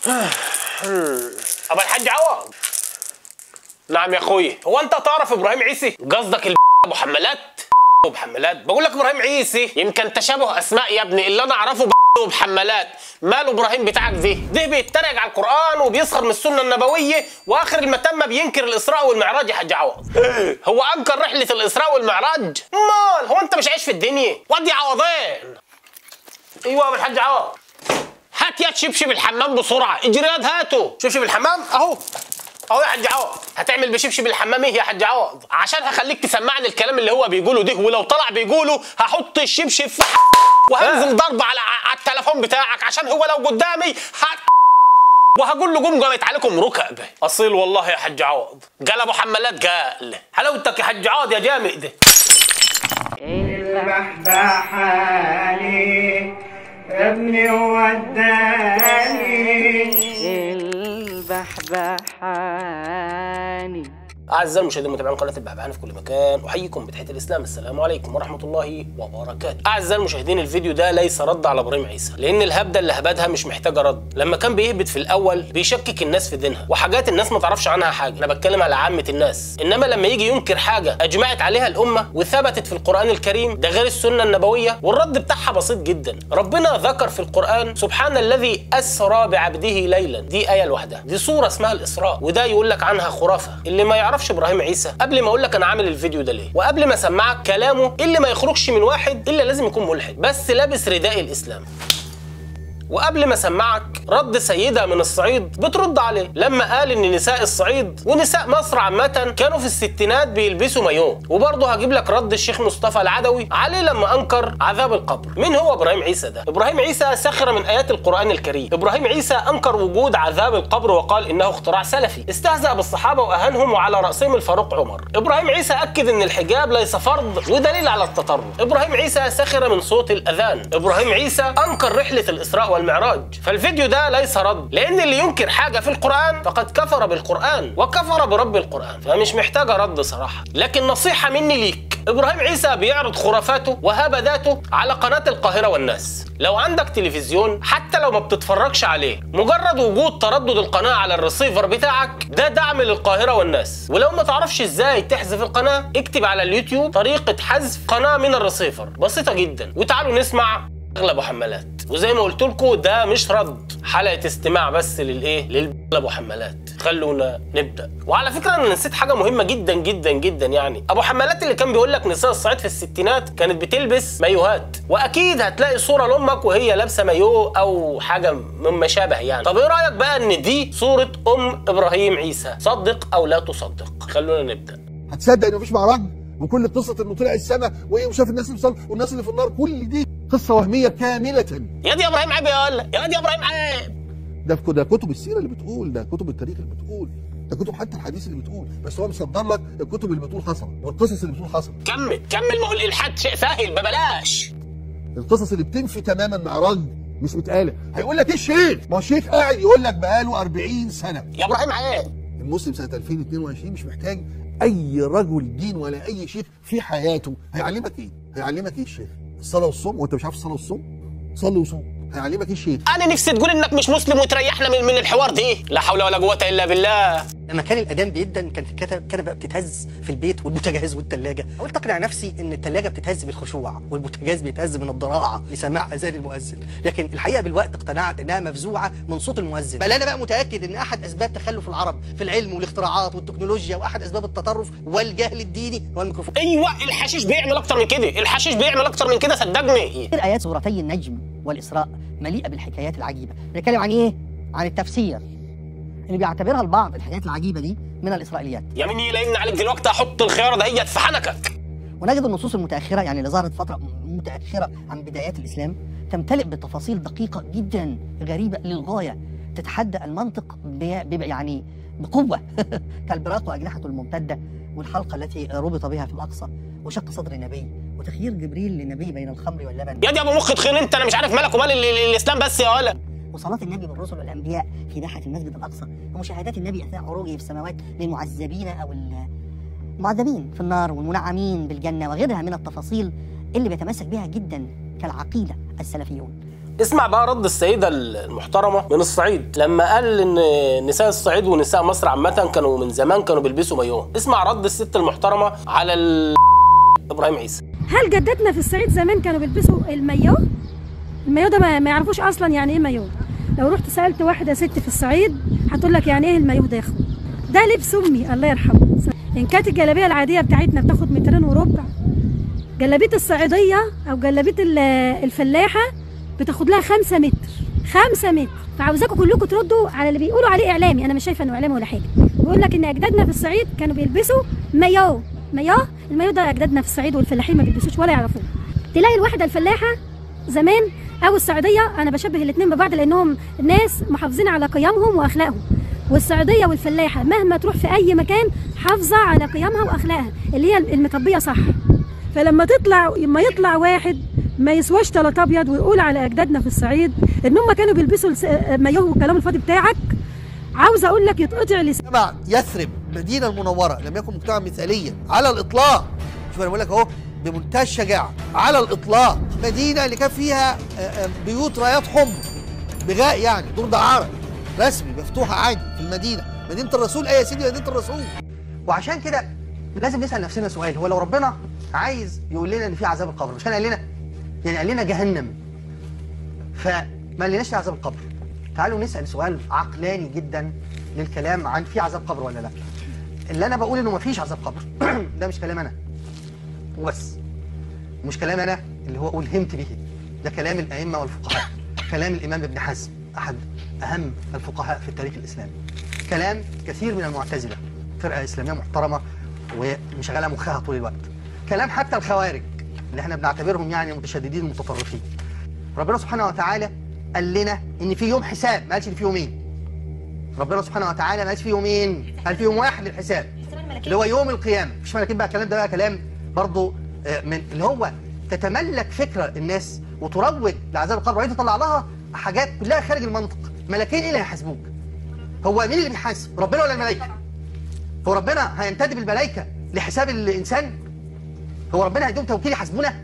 ابو الحاج عوض نعم يا اخوي هو انت تعرف ابراهيم عيسي قصدك ال- ابو حمالات ابو حمالات بقول لك ابراهيم عيسي يمكن تشابه اسماء يا ابني اللي انا اعرفه ابو حمالات ماله ابراهيم بتاعك ده ده بيتريق على القران وبيسخر من السنه النبويه واخر المتمه بينكر الاسراء والمعراج يا حاج عوض هو انكر رحله الاسراء والمعراج مال هو انت مش عايش في الدنيا ودي عوضين ايوه يا ابو الحاج عوض هات يا شبشب الحمام بسرعه اجري ياد هاته شبشب الحمام اهو اهو يا حاج عوض هتعمل بشبشب الحمام ايه يا حاج عوض عشان هخليك تسمعني الكلام اللي هو بيقوله ده ولو طلع بيقوله هحط الشبشب في وهنزل ضرب على على التليفون بتاعك عشان هو لو قدامي هت وهقول له قوم قامت عليكم ركب اصيل والله يا حاج عوض قال ابو حمالات قال حلاوتك يا حاج عوض يا جامد البحبحاني ابني وداني البحبحاني أعزائي المشاهدين متابعين قناة البحبحان في كل مكان أحييكم بتحية الإسلام السلام عليكم ورحمة الله وبركاته أعزائي المشاهدين الفيديو ده ليس رد على إبراهيم عيسى لأن الهبدة اللي هبدها مش محتاجة رد لما كان بيهبد في الأول بيشكك الناس في دينها وحاجات الناس ما تعرفش عنها حاجة أنا بتكلم على عامة الناس إنما لما يجي ينكر حاجة أجمعت عليها الأمة وثبتت في القرآن الكريم ده غير السنة النبوية والرد بتاعها بسيط جدا ربنا ذكر في القرآن سبحان الذي أسرى بعبده ليلا دي آية لوحدها دي سورة اسمها الإسراء وده يقول لك عنها خرافة اللي ما يعرفش إبراهيم عيسى قبل ما أقول لك أنا عامل الفيديو ده ليه وقبل ما أسمعك كلامه اللي ما يخرجش من واحد إلا لازم يكون ملحد بس لابس رداء الإسلام وقبل ما اسمعك رد سيده من الصعيد بترد عليه لما قال ان نساء الصعيد ونساء مصر عامه كانوا في الستينات بيلبسوا مايو وبرضه هجيب لك رد الشيخ مصطفى العدوي عليه لما انكر عذاب القبر مين هو ابراهيم عيسى ده ابراهيم عيسى سخر من ايات القران الكريم ابراهيم عيسى انكر وجود عذاب القبر وقال انه اختراع سلفي استهزأ بالصحابه واهانهم وعلى راسهم الفاروق عمر ابراهيم عيسى اكد ان الحجاب ليس فرض ودليل على التطرف ابراهيم عيسى سخر من صوت الاذان ابراهيم عيسى انكر رحله الاسراء والمعراج فالفيديو ده ليس رد لان اللي ينكر حاجه في القران فقد كفر بالقران وكفر برب القران فمش محتاجه رد صراحه لكن نصيحه مني ليك ابراهيم عيسى بيعرض خرافاته وهبداته على قناه القاهره والناس لو عندك تلفزيون حتى لو ما بتتفرجش عليه مجرد وجود تردد القناه على الريسيفر بتاعك ده دعم للقاهره والناس ولو ما تعرفش ازاي تحذف القناه اكتب على اليوتيوب طريقه حذف قناه من الريسيفر بسيطه جدا وتعالوا نسمع اغلب حمالات وزي ما قلت لكم ده مش رد حلقه استماع بس للايه للابو حمالات خلونا نبدا وعلى فكره انا نسيت حاجه مهمه جدا جدا جدا يعني ابو حمالات اللي كان بيقول لك نساء الصعيد في الستينات كانت بتلبس مايوهات واكيد هتلاقي صوره لامك وهي لابسه مايو او حاجه مما شابه يعني طب ايه رايك بقى ان دي صوره ام ابراهيم عيسى صدق او لا تصدق خلونا نبدا هتصدق ان مفيش معركه وكل قصه انه طلع السماء وايه وشاف الناس اللي بتصلي والناس اللي في النار كل دي قصه وهميه كامله يا دي يا ابراهيم عيب يا ولا يا دي يا ابراهيم عيب ده في ده كتب السيره اللي بتقول ده كتب التاريخ اللي بتقول ده كتب حتى الحديث اللي بتقول بس هو مصدر لك الكتب اللي بتقول حصل والقصص اللي بتقول حصل كمل كمل ما هو الالحاد شيء سهل ببلاش القصص اللي بتنفي تماما معراج مش متقاله هيقول لك ايه الشيخ ما هو الشيخ قاعد يقول لك بقاله 40 سنه يا ابراهيم عيب المسلم سنه 2022 مش محتاج اي رجل دين ولا اي شيخ في حياته هيعلمك ايه هيعلمك ايه الشيخ الصلاه والصوم وانت مش عارف الصلاه والصوم صلي وصوم هيعلمك ايه الشيخ انا نفسي تقول انك مش مسلم وتريحنا من, من الحوار ده لا حول ولا قوه الا بالله لما كان الاذان بيدن كانت الكنبه الكنبه بتتهز في البيت والبوتاجاز والثلاجه قلت اقنع نفسي ان الثلاجه بتتهز بالخشوع والبوتاجاز بيتهز من الضراعه لسماع اذان المؤذن لكن الحقيقه بالوقت اقتنعت انها مفزوعه من صوت المؤذن بل انا بقى متاكد ان احد اسباب تخلف العرب في العلم والاختراعات والتكنولوجيا واحد اسباب التطرف والجهل الديني هو الميكروفون ايوه الحشيش بيعمل اكتر من كده الحشيش بيعمل اكتر من كده صدقني كتير آيات سورتي النجم والإسراء مليئة بالحكايات العجيبة بنتكلم عن إيه؟ عن التفسير اللي بيعتبرها البعض الحكايات العجيبة دي من الإسرائيليات يا مني لان عليك دلوقتي هحط الخياره دهيت في حنكك ونجد النصوص المتأخرة يعني اللي ظهرت فترة متأخرة عن بدايات الإسلام تمتلئ بتفاصيل دقيقة جدا غريبة للغاية تتحدى المنطق ب... ب... يعني بقوة كالبراق وأجنحته الممتدة والحلقة التي ربط بها في الأقصى وشق صدر النبي وتخيير جبريل للنبي بين الخمر واللبن يا دي ابو مخ تخين انت انا مش عارف مالك ومال ال- ال- الاسلام بس يا ولا وصلاة النبي بالرسل والأنبياء في ناحية المسجد الأقصى ومشاهدات النبي أثناء عروجه في السماوات للمعذبين أو المعذبين في النار والمنعمين بالجنة وغيرها من التفاصيل اللي بيتمسك بها جدا كالعقيدة السلفيون اسمع بقى رد السيده المحترمه من الصعيد لما قال ان نساء الصعيد ونساء مصر عامه كانوا من زمان كانوا بيلبسوا مايوه اسمع رد الست المحترمه على ال... ابراهيم عيسى هل جدتنا في الصعيد زمان كانوا بيلبسوا المايو المايو ده ما ما يعرفوش اصلا يعني ايه مايو لو رحت سالت واحده ست في الصعيد هتقول لك يعني ايه المايو ده يا اخو ده لبس امي الله يرحمه ان كانت الجلابيه العاديه بتاعتنا بتاخد مترين وربع جلابيه الصعيديه او جلابيه ال- الفلاحه بتاخد لها خمسة متر خمسة متر فعاوزاكم كلكم تردوا على اللي بيقولوا عليه اعلامي انا مش شايفه انه اعلامي ولا حاجه بيقول لك ان اجدادنا في الصعيد كانوا بيلبسوا مايو مايو المايو ده اجدادنا في الصعيد والفلاحين ما بيلبسوش ولا يعرفوه تلاقي الواحده الفلاحه زمان او الصعيديه انا بشبه الاثنين ببعض لانهم ناس محافظين على قيمهم واخلاقهم والصعيديه والفلاحه مهما تروح في اي مكان حافظه على قيمها واخلاقها اللي هي المتربيه صح فلما تطلع ما يطلع واحد ما يسواش تلات ابيض ويقول على اجدادنا في الصعيد ان هم كانوا بيلبسوا الس- مايوه والكلام الفاضي بتاعك عاوز اقول لك يتقطع لسان مجتمع يثرب المدينه المنوره لم يكن مجتمع مثاليا على الاطلاق شوف انا بقول لك اهو بمنتهى الشجاعه على الاطلاق مدينه اللي كان فيها آه، آه، بيوت رايات حمر بغاء يعني دور دعاره رسمي مفتوحه عادي في المدينه مدينه الرسول ايه يا سيدي مدينه الرسول وعشان كده لازم نسال نفسنا سؤال هو لو ربنا عايز يقول لنا ان في عذاب القبر مش كان قال لنا يعني قال لنا جهنم فما قالناش في عذاب القبر تعالوا نسال سؤال عقلاني جدا للكلام عن في عذاب قبر ولا لا اللي انا بقول انه ما فيش عذاب قبر ده مش كلام انا وبس مش كلام انا اللي هو الهمت به ده كلام الائمه والفقهاء كلام الامام ابن حزم احد اهم الفقهاء في التاريخ الاسلامي كلام كثير من المعتزله فرقه اسلاميه محترمه ومشغله مخها طول الوقت كلام حتى الخوارج اللي احنا بنعتبرهم يعني متشددين متطرفين ربنا سبحانه وتعالى قال لنا ان في يوم حساب ما قالش ان في يومين ربنا سبحانه وتعالى ما قالش في يومين قال في يوم واحد للحساب اللي هو يوم القيامه مش ملاكين بقى الكلام ده بقى كلام برضه آه، من اللي هو تتملك فكره الناس وتروج لعذاب القبر وبعدين تطلع لها حاجات كلها خارج المنطق ملاكين ايه اللي هيحاسبوك هو مين اللي بيحاسب ربنا ولا الملائكه هو ربنا هينتدب الملائكه لحساب الانسان هو ربنا هيدوم توكيل يحاسبونا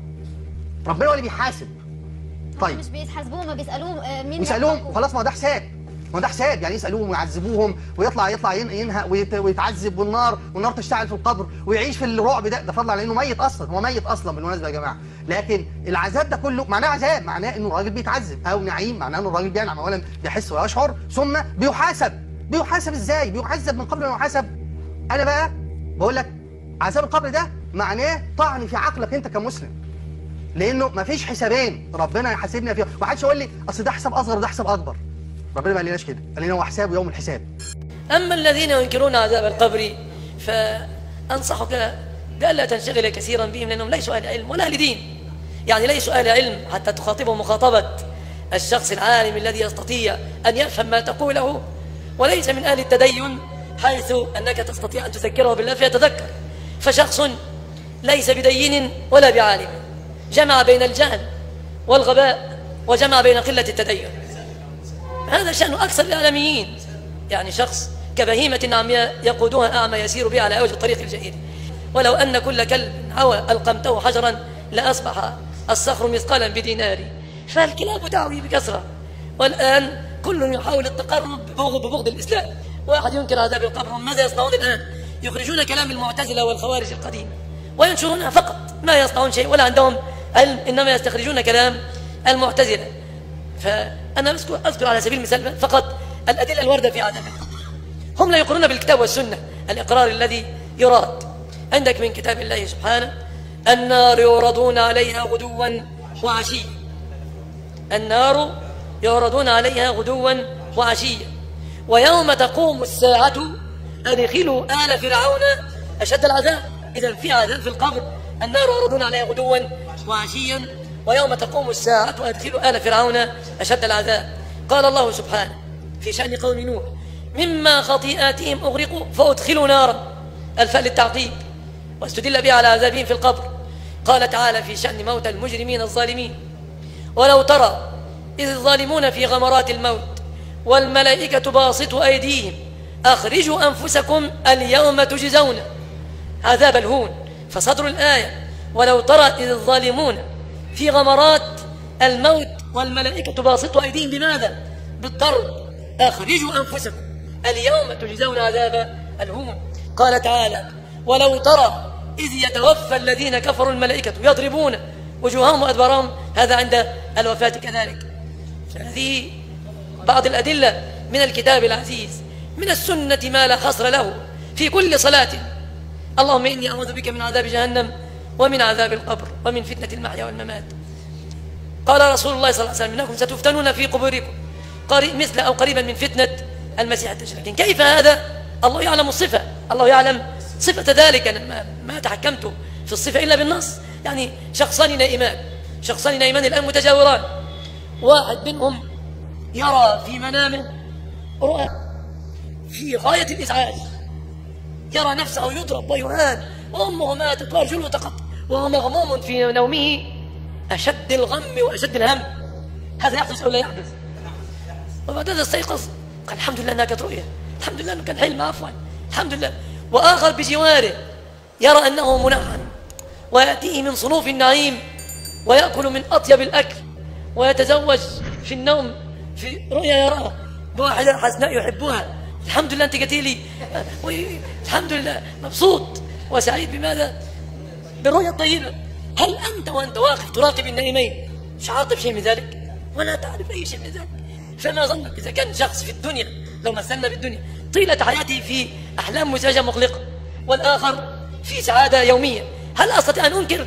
ربنا هو اللي بيحاسب طيب مش بيتحاسبوهم ما بيسالوهم آه، مين ويسالوهم يحاسبكم؟ وخلاص ما هو ده حساب ما هو ده حساب يعني يسالوهم ويعذبوهم ويطلع يطلع ين- ينهى ويت- ويتعذب والنار والنار تشتعل في القبر ويعيش في الرعب ده ده فضلا على انه ميت اصلا هو ميت اصلا بالمناسبه يا جماعه لكن العذاب ده كله معناه عذاب معناه انه الراجل بيتعذب او نعيم معناه انه الراجل بينعم اولا بيحس ويشعر ثم بيحاسب بيحاسب ازاي بيعذب من قبل ان يحاسب انا بقى بقول لك عذاب القبر ده معناه طعن في عقلك انت كمسلم لانه مفيش حسابين ربنا يحاسبنا فيها ومحدش يقول لي اصل ده حساب اصغر وده حساب اكبر ربنا ما قالناش كده قال لنا هو حساب يوم الحساب أما الذين ينكرون عذاب القبر فأنصحك بألا تنشغل كثيرا بهم لأنهم ليسوا أهل علم ولا أهل دين يعني ليسوا أهل علم حتى تخاطبهم مخاطبة الشخص العالم الذي يستطيع أن يفهم ما تقوله وليس من أهل التدين حيث أنك تستطيع أن تذكره بالله فيتذكر فشخص ليس بدين ولا بعالم جمع بين الجهل والغباء وجمع بين قلة التدين هذا شأن أكثر الإعلاميين يعني شخص كبهيمة عمياء يقودها أعمى يسير بها على وجه الطريق الجئير ولو أن كل كلب هوى ألقمته حجرا لأصبح الصخر مثقالا بدينار فالكلاب تعوي بكثرة والآن كل يحاول التقرب ببغض, ببغض الإسلام واحد ينكر عذاب القبر ماذا يصنعون الآن يخرجون كلام المعتزلة والخوارج القديم وينشرونها فقط ما يصنعون شيء ولا عندهم علم إنما يستخرجون كلام المعتزلة فأنا أذكر, أذكر على سبيل المثال فقط الأدلة الواردة في عذاب القبر هم لا يقرون بالكتاب والسنة الإقرار الذي يراد عندك من كتاب الله سبحانه النار يعرضون عليها غدوا وعشيا النار يعرضون عليها غدوا وعشيا ويوم تقوم الساعة أدخلوا آل فرعون أشد العذاب إذا في عذاب في القبر النار يعرضون عليها غدوا وعشيا ويوم تقوم الساعة أدخلوا آل فرعون أشد العذاب قال الله سبحانه في شأن قوم نوح مما خطيئاتهم أغرقوا فأدخلوا نارا الفاء للتعقيب واستدل بها على عذابهم في القبر قال تعالى في شأن موتى المجرمين الظالمين ولو ترى إذ الظالمون في غمرات الموت والملائكة باسطوا أيديهم أخرجوا أنفسكم اليوم تجزون عذاب الهون فصدر الآية ولو ترى إذ الظالمون في غمرات الموت والملائكة باسطوا أيديهم بماذا؟ بالضرب أخرجوا أنفسكم اليوم تجزون عذاب الهون قال تعالى ولو ترى إذ يتوفى الذين كفروا الملائكة يضربون وجوههم وأدبارهم هذا عند الوفاة كذلك هذه بعض الأدلة من الكتاب العزيز من السنة ما لا حصر له في كل صلاة اللهم إني أعوذ بك من عذاب جهنم ومن عذاب القبر ومن فتنة المحيا والممات قال رسول الله صلى الله عليه وسلم إنكم ستفتنون في قبوركم قريب مثل أو قريبا من فتنة المسيح الدجال لكن كيف هذا الله يعلم الصفة الله يعلم صفة ذلك أنا ما, ما تحكمت في الصفة إلا بالنص يعني شخصان نائمان شخصان نائمان الآن متجاوران واحد منهم يرى في منامه رؤى في غاية الإزعاج يرى نفسه يضرب ويهان وأمه ماتت وأرجله تقطع وهو مغموم في نومه أشد الغم وأشد الهم هذا يحدث أو لا يحدث وبعد هذا استيقظ قال الحمد لله أنها كانت رؤيا الحمد لله أنه كان حلم عفوا الحمد لله وآخر بجواره يرى أنه منعم ويأتيه من صنوف النعيم ويأكل من أطيب الأكل ويتزوج في النوم في رؤيا يراها بواحدة حسناء يحبها الحمد لله أنت قلتي لي الحمد لله مبسوط وسعيد بماذا بالرؤيا الطيبة هل أنت وأنت واقف تراقب النائمين شعرت بشيء من ذلك ولا تعرف أي شيء من ذلك فما ظنك إذا كان شخص في الدنيا لو مثلنا بالدنيا طيلة حياته في أحلام مزعجة مقلقة والآخر في سعادة يومية هل أستطيع أن أنكر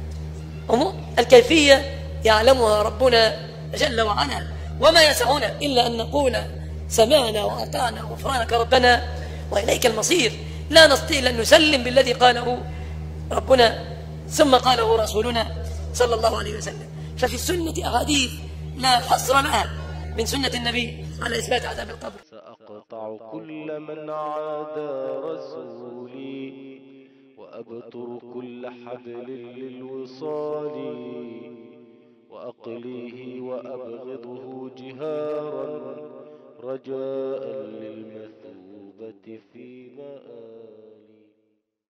الكيفية يعلمها ربنا جل وعلا وما يسعنا إلا أن نقول سمعنا وأطعنا غفرانك ربنا وإليك المصير لا نستطيع أن نسلم بالذي قاله ربنا ثم قاله رسولنا صلى الله عليه وسلم ففي السنة أحاديث لا حصر لها من سنة النبي على إثبات عذاب القبر سأقطع كل من عادى رسولي وأبتر كل حبل للوصال وأقليه وأبغضه جهارا رجاء للمثوبة في مآل